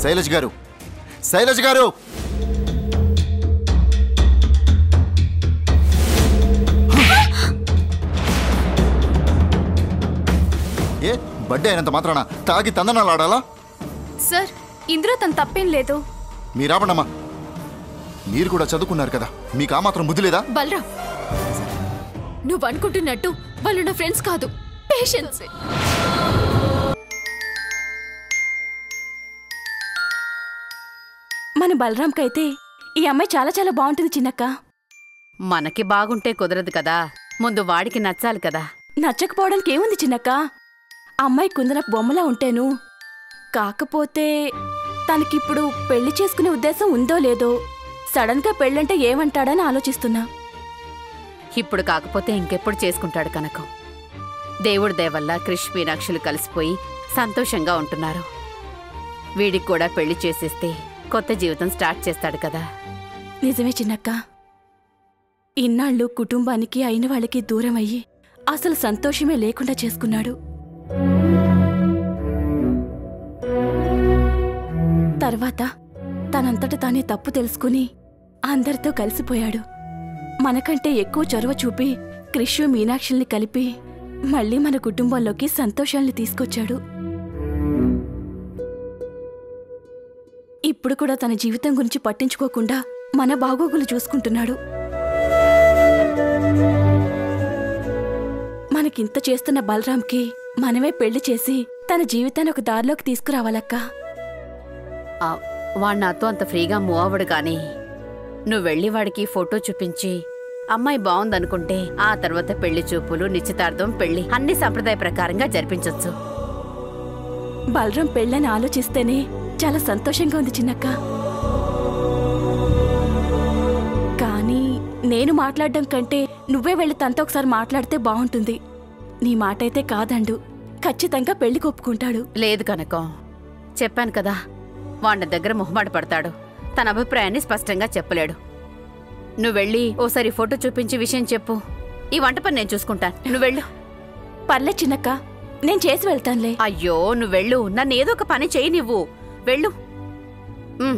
శైలజ్ గారు శైలజ్ గారు ఏ బర్త్డే అయినంత మాత్రాన తాగి తందనాలు ఆడాలా సార్ ఇందులో తన తప్పేం లేదు మీరాపండమ్మా మీరు కూడా చదువుకున్నారు కదా మీకు ఆ మాత్రం బుద్ధి లేదా బలరాం నువ్వు అనుకుంటున్నట్టు వాళ్ళు నా ఫ్రెండ్స్ కాదు పేషెంట్స్ మన బలరాంకైతే ఈ అమ్మాయి చాలా చాలా బాగుంటుంది చిన్నక్క మనకి బాగుంటే కుదరదు కదా ముందు వాడికి నచ్చాలి కదా నచ్చకపోవడానికి ఏముంది చిన్నక్క అమ్మాయి కుందన బొమ్మలా ఉంటేను కాకపోతే తనకిప్పుడు పెళ్లి చేసుకునే ఉద్దేశం ఉందో లేదో సడన్ గా పెళ్ళంటే ఏమంటాడని ఆలోచిస్తున్నా ఇప్పుడు కాకపోతే ఇంకెప్పుడు చేసుకుంటాడు కనకం దేవుడి దయవల్ల క్రిష్ మీనాక్షులు కలిసిపోయి సంతోషంగా ఉంటున్నారు వీడికి కూడా పెళ్లి చేసేస్తే కొత్త జీవితం స్టార్ట్ చేస్తాడు కదా నిజమే చిన్నక్క ఇన్నాళ్ళు కుటుంబానికి అయిన వాళ్ళకి దూరం అయ్యి అసలు సంతోషమే లేకుండా చేసుకున్నాడు తర్వాత తనంతట తానే తప్పు తెలుసుకుని అందరితో కలిసిపోయాడు మనకంటే ఎక్కువ చొరవ చూపి క్రిషు మీనాక్షిల్ని కలిపి మళ్ళీ మన కుటుంబంలోకి సంతోషాల్ని తీసుకొచ్చాడు ఇప్పుడు కూడా తన జీవితం గురించి పట్టించుకోకుండా మన బాగోగులు చూసుకుంటున్నాడు మనకింత చేస్తున్న బలరాంకి మనమే పెళ్లి చేసి తన జీవితాన్ని ఒక దారిలోకి తీసుకురావాలక్కా ఆ, వాడు నాతో అంత ఫ్రీగా మూవ్ అవ్వడు కానీ నువ్వు వెళ్ళి వాడికి ఫోటో చూపించి అమ్మాయి బాగుందనుకుంటే ఆ తర్వాత పెళ్లి చూపులు నిశ్చితార్థం పెళ్లి అన్ని సంప్రదాయ ప్రకారంగా జరిపించొచ్చు బలరాం పెళ్ళని ఆలోచిస్తేనే చాలా సంతోషంగా ఉంది చిన్నక్క కానీ నేను మాట్లాడడం కంటే నువ్వే వెళ్ళి తనతో ఒకసారి మాట్లాడితే బాగుంటుంది నీ మాటైతే కాదండు ఖచ్చితంగా పెళ్లి కొప్పుకుంటాడు లేదు కనకం చెప్పాను కదా వాడి దగ్గర మొహమాట పడతాడు తన అభిప్రాయాన్ని స్పష్టంగా చెప్పలేడు నువ్వు వెళ్ళి ఓసారి ఫోటో చూపించి విషయం చెప్పు ఈ వంట పని నేను చూసుకుంటాను నువ్వు వెళ్ళు పర్లే చిన్నక్క నేను చేసి వెళ్తానులే అయ్యో నువ్వు వెళ్ళు నన్ను ఏదో ఒక పని చేయి నువ్వు వెళ్ళు ఉమ్.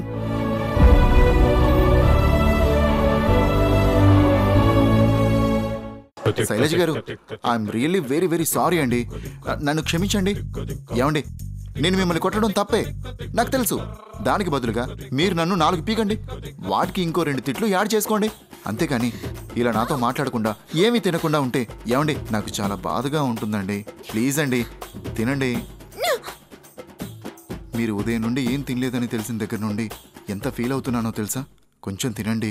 శైలజ్ గారు I'm really very very sorry అండి నన్ను క్షమించండి ఏమండి నేను మిమ్మల్ని కొట్టడం తప్పే నాకు తెలుసు దానికి బదులుగా మీరు నన్ను నాలుగు పీకండి వాటికి ఇంకో రెండు తిట్లు యాడ్ చేసుకోండి అంతేకాని ఇలా నాతో మాట్లాడకుండా ఏమీ తినకుండా ఉంటే ఏమండి నాకు చాలా బాధగా ఉంటుందండి ప్లీజ్ అండి తినండి మీరు ఉదయం నుండి ఏం తినలేదని తెలిసిన దగ్గర నుండి ఎంత ఫీల్ అవుతున్నానో తెలుసా కొంచెం తినండి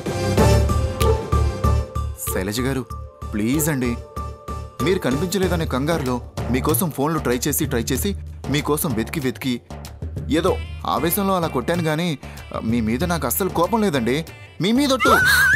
శైలజ గారు ప్లీజ్ అండి మీరు కనిపించలేదనే కంగారులో మీకోసం ఫోన్లు ట్రై చేసి ట్రై చేసి మీకోసం వెతికి వెతికి ఏదో ఆవేశంలో అలా కొట్టాను కానీ మీ మీద నాకు అస్సలు కోపం లేదండి మీ మీదొట్టు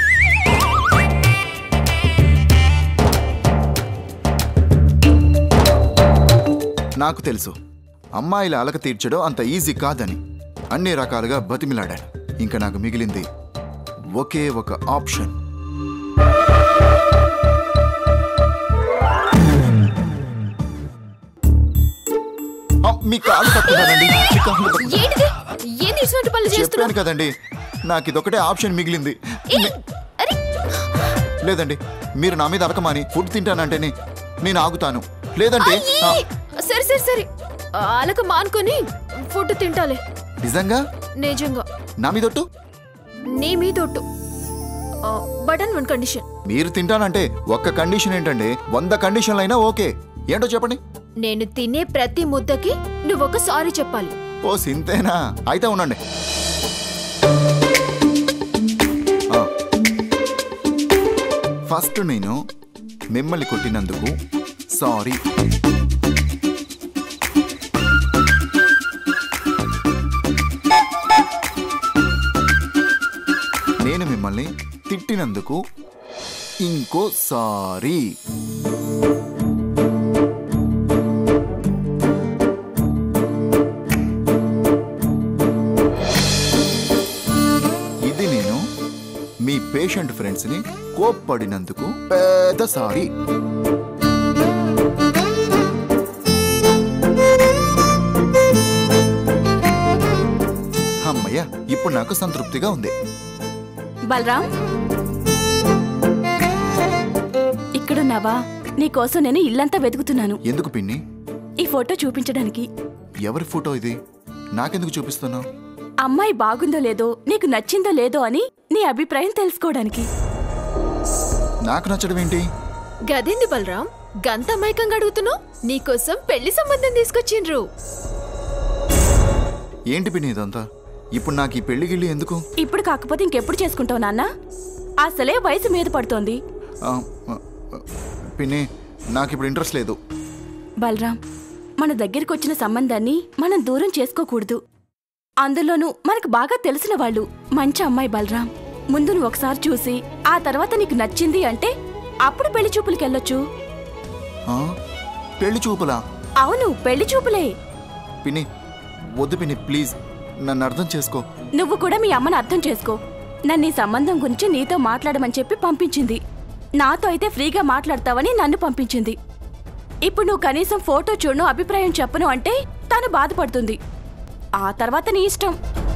నాకు తెలుసు అమ్మాయిల అలక తీర్చడం అంత ఈజీ కాదని అన్ని రకాలుగా బతిమిలాడాను ఇంకా నాకు మిగిలింది ఒకే ఒక ఆప్షన్ ఆ, మీ కాలు పట్టుకున్నానండి మీ కాలు పట్టుకున్నాను. ఏంటిది ఏంది ఇటువంటి పనులు చేస్తున్నావు చెప్పాను కదండి నాకు ఇదొకటే ఆప్షన్ మిగిలింది అరే లేదండి మీరు నా మీద అరకమాని ఫుడ్ తింటానంటేనే నేను ఆగుతాను లేదంటే ఆ, సరే సరే సరే అలక మానుకొని ఫుడ్ తింటాలే నిజంగా నిజంగా నా మీదొట్టు నీ మీదొట్టు బటన్ వన్ కండిషన్ మీరు తింటానంటే ఒక్క కండిషన్ ఏంటండి వంద కండిషన్లు అయినా ఓకే ఏంటో చెప్పండి నేను తినే ప్రతి ముద్దకి నువ్వు ఒక సారీ చెప్పాలి ఓ సింతేనా అయితే ఉండండి ఆ. ఫస్ట్ నేను మిమ్మల్ని కొట్టినందుకు సారీ నేను మిమ్మల్ని తిట్టినందుకు ఇంకో సారీ ఇది నేను మీ పేషెంట్ ఫ్రెండ్స్ని కోప్పడినందుకు పెద్ద సారీ అమ్మయ్యా ఇప్పుడు నాకు సంతృప్తిగా ఉంది బలరాం ఇక్కడున్నావా నీకోసం నేను ఇల్లంతా వెతుకుతున్నాను ఎందుకు పిన్ని ఈ ఫోటో చూపించడానికి ఎవరి ఫోటో ఇది నాకెందుకు చూపిస్తున్నావు అమ్మాయి బాగుందో లేదో నీకు నచ్చిందో లేదో అని నీ అభిప్రాయం తెలుసుకోవడానికి నాకు నచ్చడం ఏంటి గదేంది బలరాం గంత అమాయకంగా అడుగుతున్నావు నీకోసం పెళ్లి సంబంధం తీసుకొచ్చిండ్రు ఏంటి పిన్ని ఇదంతా ఇప్పుడు నాకు ఈ పెళ్లి గిళ్ళి ఎందుకు ఇప్పుడు కాకపోతే ఇంకెప్పుడు చేసుకుంటావు నాన్న అసలే వయసు మీద పడుతోంది ఆ, ఆ, ఆ, పిన్ని నాకు ఇప్పుడు ఇంట్రెస్ట్ లేదు బలరాం మన దగ్గరికి వచ్చిన సంబంధాన్ని మనం దూరం చేసుకోకూడదు అందులోనూ మనకు బాగా తెలిసిన వాళ్ళు మంచి అమ్మాయి బలరాం ముందు నువ్వు ఒకసారి చూసి ఆ తర్వాత నీకు నచ్చింది అంటే అప్పుడు పెళ్లి చూపులకెళ్ళొచ్చు ఆ? పెళ్లి చూపులా అవును పెళ్లి చూపులే పిన్ని వద్దు పిన్ని ప్లీజ్ నన్ను అర్థం చేసుకో నువ్వు కూడా మీ అమ్మని అర్థం చేసుకో నన్ను ఈ సంబంధం గురించి నీతో మాట్లాడమని చెప్పి పంపించింది నాతో అయితే ఫ్రీగా మాట్లాడతావని నన్ను పంపించింది ఇప్పుడు నువ్వు కనీసం ఫోటో చూడను అభిప్రాయం చెప్పను అంటే తను బాధపడుతుంది ఆ తర్వాత నీ ఇష్టం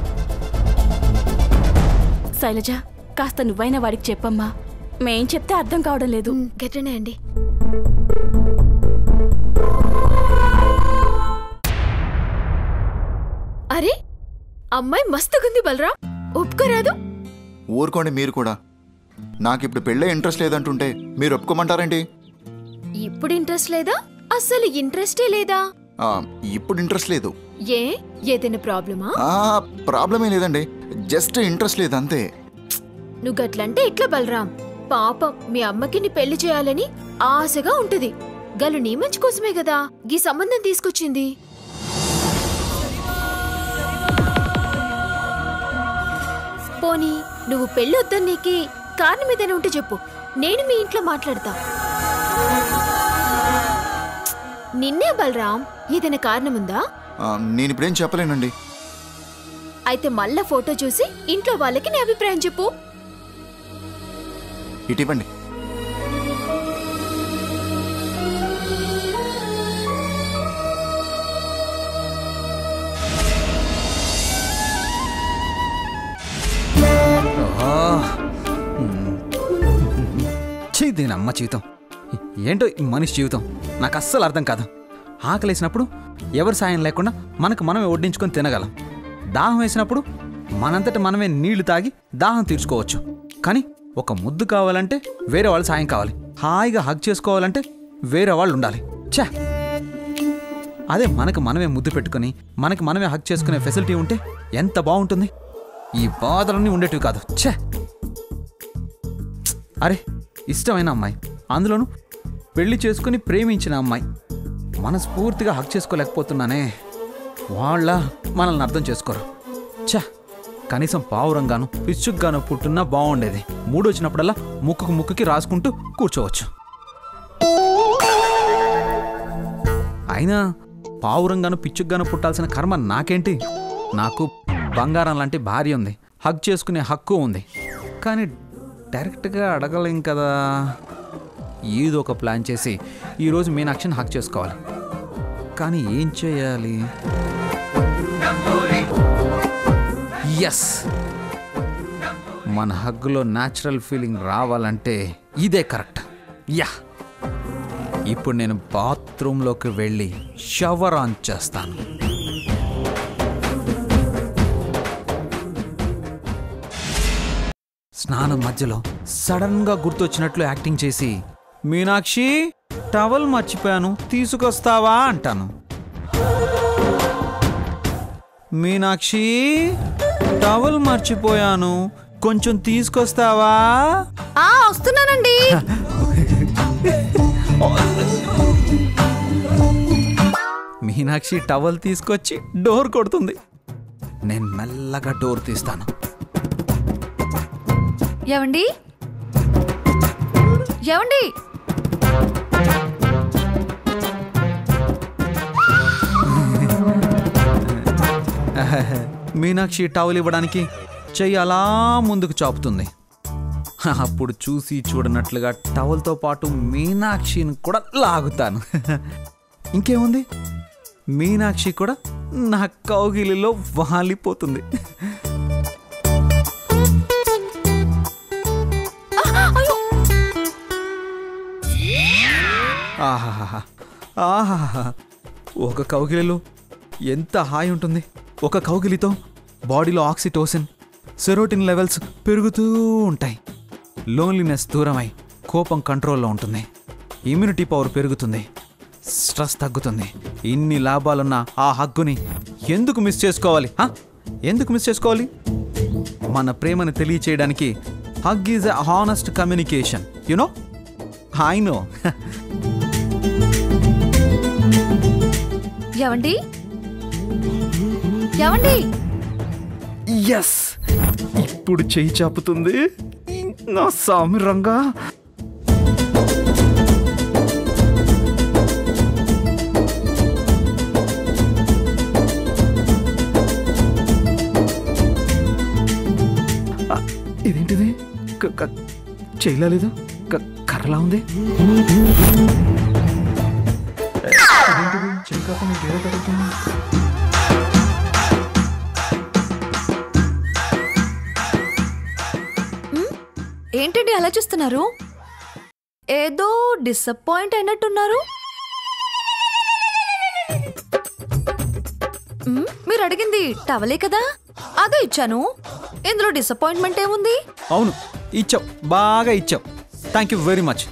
శైలజ కాస్త నువ్వైన వాడికి చెప్పమ్మా మేం చెప్తే అర్థం కావడం లేదు గట్లనే అండి అరే అమ్మాయి మస్తుగుంది బలరాం ఒప్పుకోరాదు ఊరుకోండి మీరు కూడా నాకు ఇప్పుడు పెళ్ళే ఇంట్రెస్ట్ లేదంటుంటే మీరు ఒప్పుకోమంటారేంటి ఇప్పుడు ఇంట్రెస్ట్ లేదా అస్సలు ఇంట్రెస్టే లేదా ఆ, ఇప్పుడు ఇంట్రెస్ట్ లేదు ఏ ఏదైనా ప్రాబ్లమా ఆ ప్రాబ్లమే లేదండి జస్ట్ ఇంట్రెస్ట్ లేదు అంతే నువ్వు గట్లంటే ఎట్లా బలరాం పాపం మీ అమ్మకి నీ పెళ్లి చేయాలని ఆశగా ఉంటది గలు నీ మంచి కోసమే కదా గీ సంబంధం తీసుకొచ్చింది పోనీ నువ్వు పెళ్లి వద్దని నీకి కారణం ఏదైనా ఉంటే చెప్పు నేను మీ ఇంట్లో మాట్లాడతా నిన్నే బలరాం ఏదైనా కారణం ఉందా ఆ, నేను ఇప్పుడేం చెప్పలేనండి అయితే మళ్ళా ఫోటో చూసి ఇంట్లో వాళ్ళకి నీ అభిప్రాయం చెప్పు ఇటు ఇవ్వండి ఛీ దీని అమ్మ జీవితం ఏంటో ఈ మనిషి జీవితం నాకు అస్సలు అర్థం కాదు ఆకలేసినప్పుడు ఎవరి సాయం లేకుండా మనకు మనమే వడ్డించుకొని తినగలం దాహం వేసినప్పుడు మనంతట మనమే నీళ్లు తాగి దాహం తీర్చుకోవచ్చు కానీ ఒక ముద్దు కావాలంటే వేరే వాళ్ళ సాయం కావాలి హాయిగా హగ్ చేసుకోవాలంటే వేరే వాళ్ళు ఉండాలి ఛా అదే మనకు మనమే ముద్దు పెట్టుకొని మనకి మనమే హగ్ చేసుకునే ఫెసిలిటీ ఉంటే ఎంత బాగుంటుంది ఈ బాధలన్నీ ఉండేటివి కాదు ఛే అరే ఇష్టమైన అమ్మాయి అందులోనూ పెళ్లి చేసుకుని ప్రేమించిన అమ్మాయి మనస్ఫూర్తిగా హక్ చేసుకోలేకపోతున్నానే వాళ్ళ మనల్ని అర్థం చేసుకోరు ఛ కనీసం పావురంగాను పిచ్చుగ్గాను పుట్టున్నా బాగుండేది మూడు వచ్చినప్పుడల్లా ముక్కుకు ముక్కుకి రాసుకుంటూ కూర్చోవచ్చు అయినా పావురంగాను పిచ్చుగ్గాను పుట్టాల్సిన కర్మ నాకేంటి నాకు బంగారం లాంటి భార్య ఉంది హగ్ చేసుకునే హక్కు ఉంది కానీ డైరెక్ట్గా అడగలేం కదా ఏదో ఒక ప్లాన్ చేసి ఈరోజు మీనాక్షిని హక్ చేసుకోవాలి కానీ ఏం చేయాలి ఎస్ మన హగ్గులో న్యాచురల్ ఫీలింగ్ రావాలంటే ఇదే కరెక్ట్ యా ఇప్పుడు నేను బాత్రూంలోకి వెళ్ళి షవర్ ఆన్ చేస్తాను స్నానం మధ్యలో సడన్ గా గుర్తొచ్చినట్లు యాక్టింగ్ చేసి మీనాక్షి టవల్ మర్చిపోయాను తీసుకొస్తావా అంటాను మీనాక్షి టవల్ మర్చిపోయాను కొంచెం తీసుకొస్తావా ఆ వస్తున్నానండి మీనాక్షి టవల్ తీసుకొచ్చి డోర్ కొడుతుంది నేను మెల్లగా డోర్ తీస్తాను ఏవండి ఏవండి మీనాక్షి టవల్ ఇవ్వడానికి చెయ్యి అలా ముందుకు చాపుతుంది అప్పుడు చూసి చూడనట్లుగా టవల్తో పాటు మీనాక్షిని కూడా లాగుతాను ఇంకేముంది మీనాక్షి కూడా నా కౌగిలిలో వాలిపోతుంది ఆహాహా ఆహాహా ఒక కౌగిలిలో ఎంత హాయి ఉంటుంది ఒక కౌగిలితో బాడీలో ఆక్సిటోసిన్ సెరోటిన్ లెవెల్స్ పెరుగుతూ ఉంటాయి లోన్లీనెస్ దూరమై కోపం కంట్రోల్లో ఉంటుంది ఇమ్యూనిటీ పవర్ పెరుగుతుంది స్ట్రెస్ తగ్గుతుంది ఇన్ని లాభాలున్న ఆ హగ్గుని ఎందుకు మిస్ చేసుకోవాలి హ? ఎందుకు మిస్ చేసుకోవాలి మన ప్రేమను తెలియచేయడానికి hug is a honest communication you know I know ఏవండి ఏవండి ఎస్ ఇప్పుడు చెయ్యి చాపుతుంది నా సామి రంగా ఆ, ఇదేంటిది క- క- చేయలేదు క- కర్రలా ఉంది ఇదేంటిది? చెయ్యి కాకుండా వేరే కరుగుతుంది. ఏంటండి అలా చూస్తున్నారు ఏదో డిసప్పాయింట్ అయినట్టున్నారు మ్, మీరు అడిగింది టవలే కదా అదే ఇచ్చాను ఇందులో డిసప్పాయింట్మెంట్ ఏముంది అవును ఇచ్చావు బాగా ఇచ్చావు థ్యాంక్ యూ వెరీ మచ్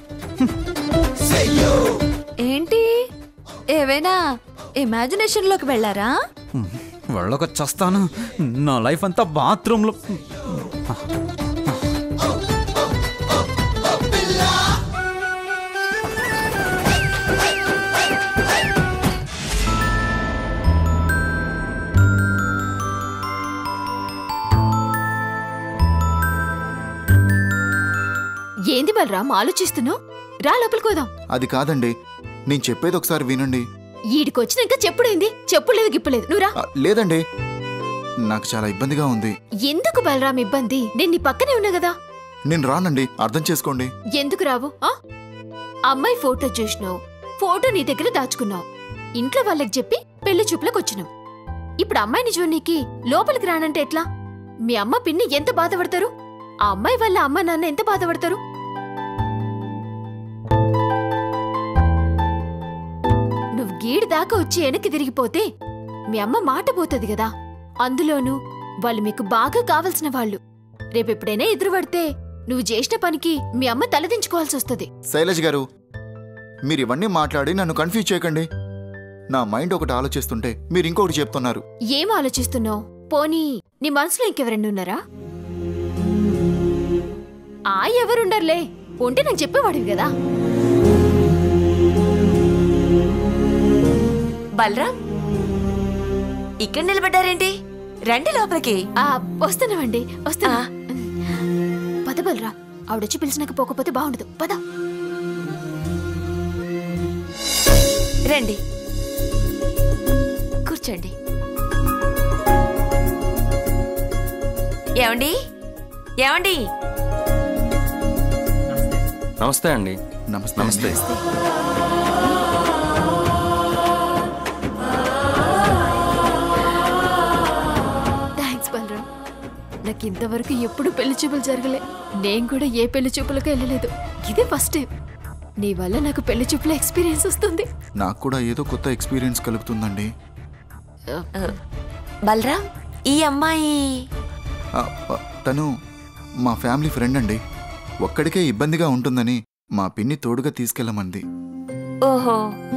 ఏంటి ఏవైనా ఇమాజినేషన్ లోకి వెళ్ళారా వెళ్ళక చస్తాను నా లైఫ్ అంతా బాత్రూంలో ఏంది బలరాం ఆలోచిస్తున్నావు రా లోపలికి పోదాం అది కాదండి నేను చెప్పేది ఒకసారి వినండి ఈడికొచ్చినాక చెప్పుడైంది చెప్పులేదు గిప్పులేదు నువ్వు రా ఆ, లేదండి నాకు చాలా ఇబ్బందిగా ఉంది ఎందుకు బలరాం ఇబ్బంది నేను నీ పక్కనే ఉన్నా కదా నేను రానండి అర్థం చేసుకోండి ఎందుకు రావు ఆ అమ్మాయి ఫోటో చూసినావు ఫోటో నీ దగ్గర దాచుకున్నావు ఇంట్లో వాళ్ళకి చెప్పి పెళ్లి చూపులకు వచ్చినావు ఇప్పుడు అమ్మాయిని చూడనీకి లోపలికి రానంటే ఎట్లా మీ అమ్మ పిన్ని ఎంత బాధపడతారు ఆ అమ్మాయి వాళ్ళ అమ్మ నాన్న ఎంత బాధపడతారు నువ్వు గీడి దాకా వచ్చి వెనక్కి తిరిగిపోతే మీ అమ్మ మాట పోతుంది కదా అందులోనూ వాళ్ళు మీకు బాగా కావలసిన వాళ్ళు రేపెప్పుడైనా ఎదురుపడితే నువ్వు చేసిన పనికి మీ అమ్మ తలదించుకోవాల్సి వస్తుంది శైలజ్ గారు మీరు ఇవన్నీ మాట్లాడి నన్ను కన్ఫ్యూజ్ చేయకండి నా మైండ్ ఒకటి ఆలోచిస్తుంటే మీరు ఇంకొకటి చెప్తున్నారు ఏం ఆలోచిస్తున్నావు పోనీ నీ మనసులో ఇంకెవరన్నా ఉన్నారా ఆ ఎవరుండర్లే ఉంటే నాకు చెప్పేవాడివి కదా బలరాం ఇక్కడ నిలబడ్డారేంటి రండి లోపలికి ఆ వస్తున్నావండి వస్తున్నా పద బలరా ఆవిడొచ్చి పిలిచినాక పోకపోతే బాగుండదు పద రండి కూర్చోండి ఏమండి ఏమండి నమస్తే అండి నమస్తే నమస్తే థ్యాంక్స్ బలరాం నాకు ఇంతవరకు ఎప్పుడు పెళ్లి చూపులు జరగలే నేను కూడా ఏ పెళ్లి చూపులకు వెళ్ళలేదు ఇదే ఫస్ట్ టైం నీ వల్ల నాకు పెళ్లి చూపుల ఎక్స్పీరియన్స్ వస్తుంది నాకు కూడా ఏదో కొత్త ఎక్స్పీరియన్స్ కలుగుతుందండి బలరాం ఈ అమ్మాయి ఆ, ఆ, తను మా ఫ్యామిలీ ఫ్రెండ్ అండి ఒక్కడికే ఇబ్బందిగా ఉంటుందని మా పిన్ని తోడుగా తీసుకెళ్ళమంది ఓహో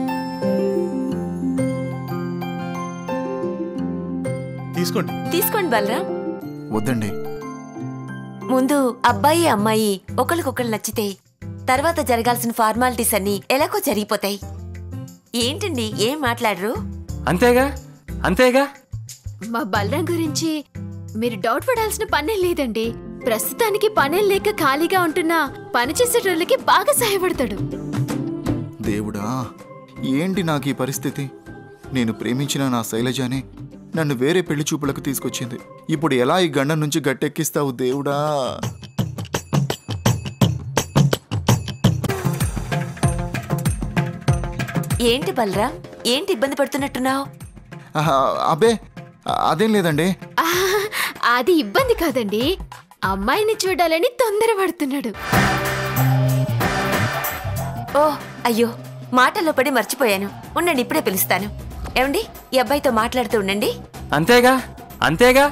తీసుకోండి తీసుకోండి బలరాం వద్దండి ముందు అబ్బాయి అమ్మాయి ఒకరికొకరు నచ్చితే తర్వాత జరగాల్సిన ఫార్మాలిటీస్ అన్ని ఎలాగో జరిగిపోతాయి ఏంటండి ఏం మాట్లాడరు అంతేగా అంతేగా మా బలరాం గురించి మీరు డౌట్ పడాల్సిన పనే లేదండి ప్రస్తుతానికి పనేం లేక ఖాళీగా ఉంటున్నా పని చేసేటోళ్ళకి బాగా సహాయపడతాడు దేవుడా ఏంటి నాకు ఈ పరిస్థితి నేను ప్రేమించిన నా శైలజానే నన్ను వేరే పెళ్లి చూపులకు తీసుకొచ్చింది ఇప్పుడు ఎలా ఈ గండం నుంచి గట్టెక్కిస్తావు దేవుడా ఏంటి బలరాం ఏంటి ఇబ్బంది పడుతున్నట్టున్నావు ఆహా, అబ్బే అదేం లేదండి ఆహ్, అది ఇబ్బంది కాదండి అమ్మాయిని చూడాలని తొందరపడుతున్నాడు ఓ అయ్యో మాటల్లో పడి మర్చిపోయాను ఉండండి ఇప్పుడే పిలుస్తాను ఏమండి ఈ అబ్బాయితో మాట్లాడుతూ ఉండండి అంతేగా అంతేగా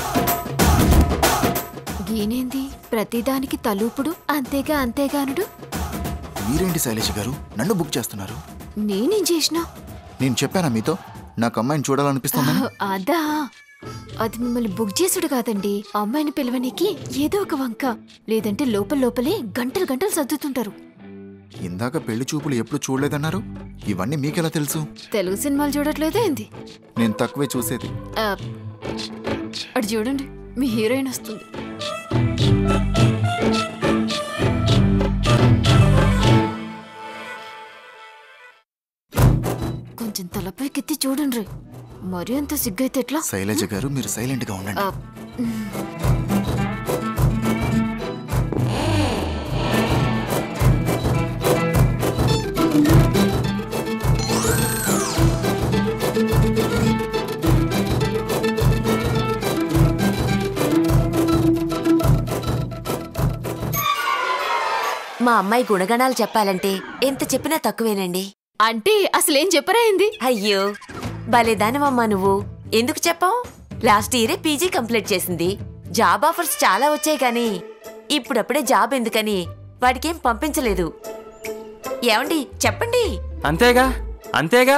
ఈయనేంది ప్రతిదానికి తలూపుడు అంతేగా అంతేగానుడు మీరేంటి శైలజ గారు నన్ను బుక్ చేస్తున్నారు నేనేం చేసినా నేను చెప్పానా మీతో నాకు అమ్మాయిని చూడాలనిపిస్తుందని అదా అది మిమ్మల్ని బుక్ చేసుడు కాదండి అమ్మాయిని పిలవనీకి ఏదో ఒక వంక లేదంటే లోపల లోపలే గంటలు గంటలు సర్దుతుంటారు ఇందాక పెళ్లి చూపులు ఎప్పుడు చూడలేదన్నారు ఇవన్నీ మీకెలా తెలుసు తెలుగు సినిమాలు చూడట్లేదో ఏంది నేను తక్కువే చూసేది ఆ, అటు చూడండి మీ హీరోయిన్ వస్తుంది కొంచెం తలపైకెత్తి చూడండి మరి అంత సిగ్గైతే ఎట్లా శైలజ గారు మీరు సైలెంట్ గా ఉండండి ఆ, మా అమ్మాయి గుణగణాలు చెప్పాలంటే ఎంత చెప్పినా తక్కువేనండి అంటే అసలేం చెప్పరా ఏంది అయ్యో భలేదానమమ్మా నువ్వు ఎందుకు చెప్పావు లాస్ట్ ఇయరే పీజీ కంప్లీట్ చేసింది జాబ్ ఆఫర్స్ చాలా వచ్చాయి కానీ ఇప్పుడప్పుడే జాబ్ ఎందుకని వాడికేం పంపించలేదు ఏమండి చెప్పండి అంతేగా అంతేగా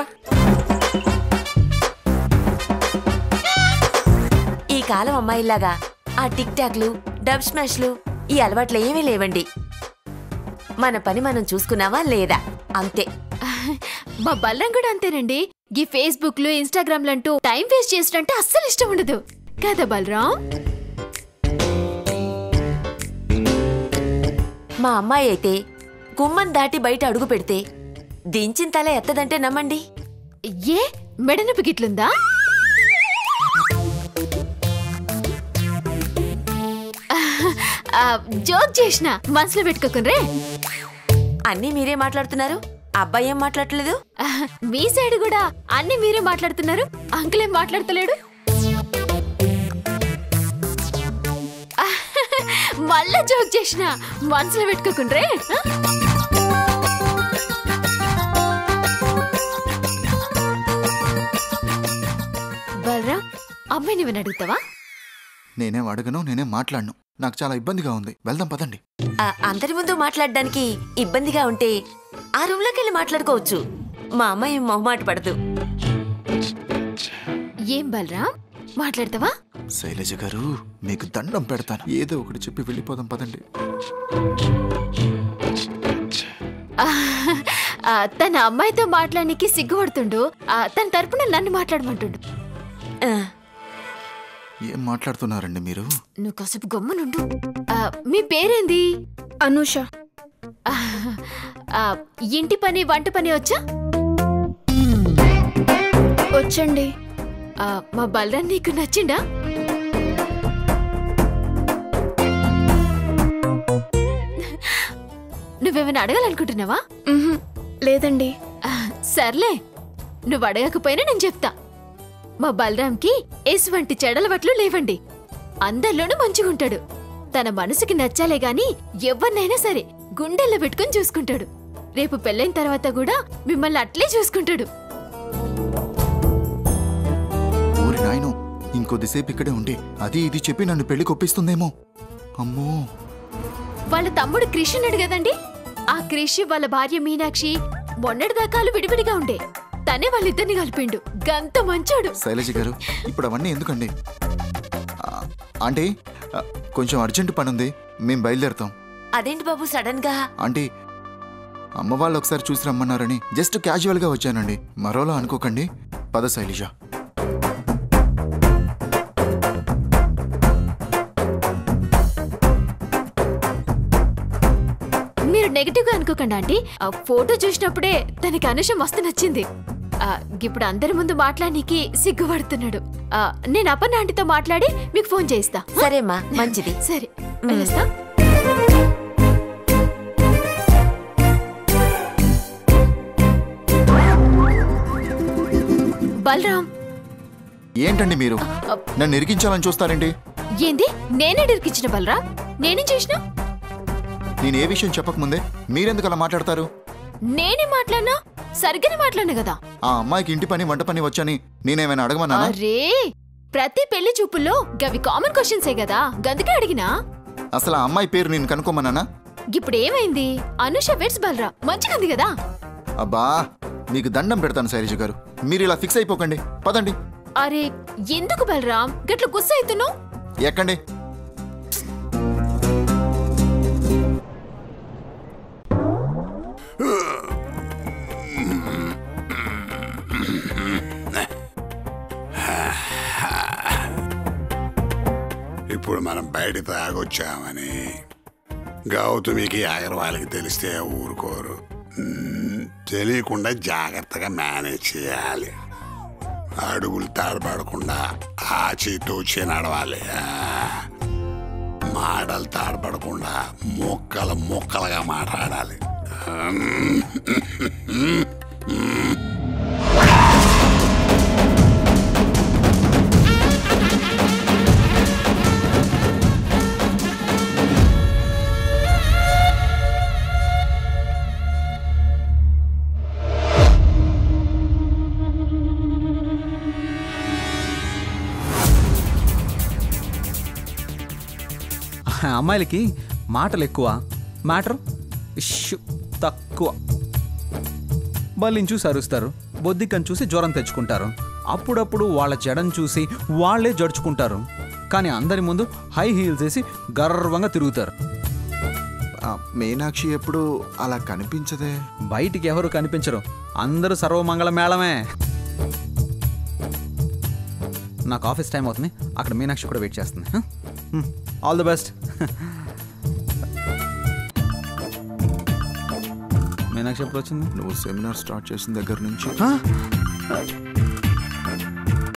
ఈ కాలం అమ్మాయిలాగా ఆ టిక్ టాక్లు డబ్ స్మాష్లు ఈ అలవాట్లు ఏమీ లేవండి మన పని మనం చూసుకున్నావా లేదా అంతే మా బల్లం కూడా అంతేనండి ఈ ఫేస్బుక్ లో ఇన్స్టాగ్రామ్ అంటూ టైం వేస్ట్ చేసినంటే అస్సలు ఇష్టం ఉండదు కదా బలరాం మా అమ్మాయి అయితే గుమ్మం దాటి బయట అడుగు పెడితే దించిన తల ఎత్తదంటే నమ్మండి ఏ మెడనొప్పి గిట్లుందా ఆ, జోక్ చేసిన మనసులో పెట్టుకోకున్రే అన్నీ మీరే మాట్లాడుతున్నారు అబ్బాయి ఏం మాట్లాడట్లేదు ఆ, మీ సైడ్ కూడా అన్ని మీరే మాట్లాడుతున్నారు అంకుల్ ఏం మాట్లాడతలేడు ఆ, మళ్ళా జోక్ చేసిన మనసులో పెట్టుకోకుండ్రే ఆ? బలరాం అమ్మాయిని ఏమైనా అడుగుతావా నేనేం అడగను నేనేం మాట్లాడను నాకు చాలా ఇబ్బందిగా ఉంది వెళ్దాం పదండి ఆ, అందరి ముందు మాట్లాడడానికి ఇబ్బందిగా ఉంటే ఆ రూమ్లోకి వెళ్ళి మాట్లాడుకోవచ్చు మా అమ్మాయి ఏం మొహమాట పడదు ఏం బలరాం మాట్లాడతావా శైలజ గారు మీకు దండం పెడతాను ఏదో ఒకటి చెప్పి వెళ్ళిపోదాం పదండి ఆ, ఆ, తన అమ్మాయితో మాట్లాడడానికి సిగ్గుపడుతుండు ఆ, తన తరపున నన్ను మాట్లాడమంటుండు ఆ, ఏం మాట్లాడుతున్నారండి మీరు నువ్వు కాసేపు గమ్మునుండు ఆ, మీ పేరేంది అనూష ఆ, ఆ, ఇంటి పని వంట పని వచ్చా వచ్చండి ఆ, మా బలరాన్ నీకు నచ్చిండా నువ్వేమైనా అడగాలనుకుంటున్నావా మ్హూ, లేదండి ఆ, సర్లే నువ్వు అడగకపోయినా నేను చెప్తా మా బలరాంకి ఎటువంటి చెడలవట్లు లేవండి అందరిలోనూ మంచిగుంటాడు తన మనసుకి నచ్చాలే గాని ఎవరినైనా సరే గుండెల్లో పెట్టుకుని చూసుకుంటాడు రేపు పెళ్ళైన తర్వాత కూడా మిమ్మల్ని అట్లే చూసుకుంటాడు ఊరి నాయను ఇంకొద్దిసేపు ఇక్కడే ఉండి అది ఇది చెప్పి నన్ను పెళ్లి కొప్పిస్తుందేమో అమ్మో వాళ్ళ తమ్ముడు క్రిష్ ఉన్నాడు కదండి ఆ క్రిష్ వాళ్ళ భార్య మీనాక్షి మొన్నటిదాకాలు విడివిడిగా ఉండే తనే వాళ్ళిద్దరిని కలిపిండు గంత మంచోడు శైలజ గారు ఇప్పుడు అవన్నీ ఎందుకండి ఆ, ఆంటీ ఆ, కొంచెం అర్జెంట్ పని ఉంది మేం బయలుదేరుతాం అదేంటి బాబు సడన్ గా ఆంటీ అమ్మ వాళ్ళు ఒకసారి చూసి రమ్మన్నారని జస్ట్ క్యాజువల్గా వచ్చానండి మరోలా అనుకోకండి పద శైలజ మీరు నెగటివ్ గా అనుకోకండి ఆంటీ ఆ ఫోటో చూసినప్పుడే తనకి అనుషం మస్తు నచ్చింది ఆ, ఇప్పుడు అందరి ముందు మాట్లాడనీకి సిగ్గుపడుతున్నాడు ఆ, నేను అప్పన్న ఆంటీతో మాట్లాడి మీకు ఫోన్ చేయిస్తా సరేమ్మా మంచిది సరే వెళ్ళొస్తా బలరాం ఏంటండి మీరు నన్ను ఇరికించాలని చూస్తారండి ఏంది నేనే డిరికిచ్చిన బలరాం నేనేం చేసినా నేను ఏ విషయం చెప్పకముందే మీరెందుకు అలా మాట్లాడతారు నేనే మాట్లాడినా సరిగ్గానే మాట్లాడిన కదా ఆ అమ్మాయికి ఇంటి పని వంట పని వచ్చని నేనేమైనా అడగమన్నానా అరే ప్రతి పెళ్లి చూపుల్లో గవి కామన్ క్వశ్చన్సే కదా గందుకే అడిగినా అసలు ఆ అమ్మాయి పేరు నేను కనుక్కోమన్నానా ఇప్పుడు ఏమైంది అనుష వెట్స్ బలరా మంచిగుంది కదా అబ్బా మీకు దండం పెడతాను శైలజ గారు మీరు ఇలా ఫిక్స్ అయిపోకండి పదండి అరే ఎందుకు బలరాం గట్ల గుస్స అవుతున్నావు ఎక్కండి ఇప్పుడు మనం బయట తాగొచ్చామని గౌతమికి అగర్వాల్కి తెలిస్తే ఊరుకోరు మ్మ్, తెలియకుండా జాగ్రత్తగా మేనేజ్ చేయాలి అడుగులు తాడబడకుండా ఆచి తూచి నడవాలి ఆ. మాటలు తాడబడకుండా ముక్కలు ముక్కలుగా మాట్లాడాలి అమ్మాయిలకి మాటలు ఎక్కువ మ్యాటర్ ఇష్యూ తక్కువ బల్లిని చూసి అరుస్తారు బొద్దికని చూసి జ్వరం తెచ్చుకుంటారు అప్పుడప్పుడు వాళ్ళ జడను చూసి వాళ్ళే జడుచుకుంటారు కానీ అందరి ముందు హై హీల్స్ వేసి గర్వంగా తిరుగుతారు ఆ, మీనాక్షి ఎప్పుడు అలా కనిపించదే బయటికి ఎవరు కనిపించరు అందరూ సర్వమంగళ మేళమే నాకు ఆఫీస్ టైం అవుతుంది అక్కడ మీనాక్షి కూడా వెయిట్ చేస్తుంది ఆల్ ది బెస్ట్ మీనాక్షి ఎప్పుడు వచ్చింది నువ్వు సెమినార్ స్టార్ట్ చేసిన దగ్గర నుంచి Huh?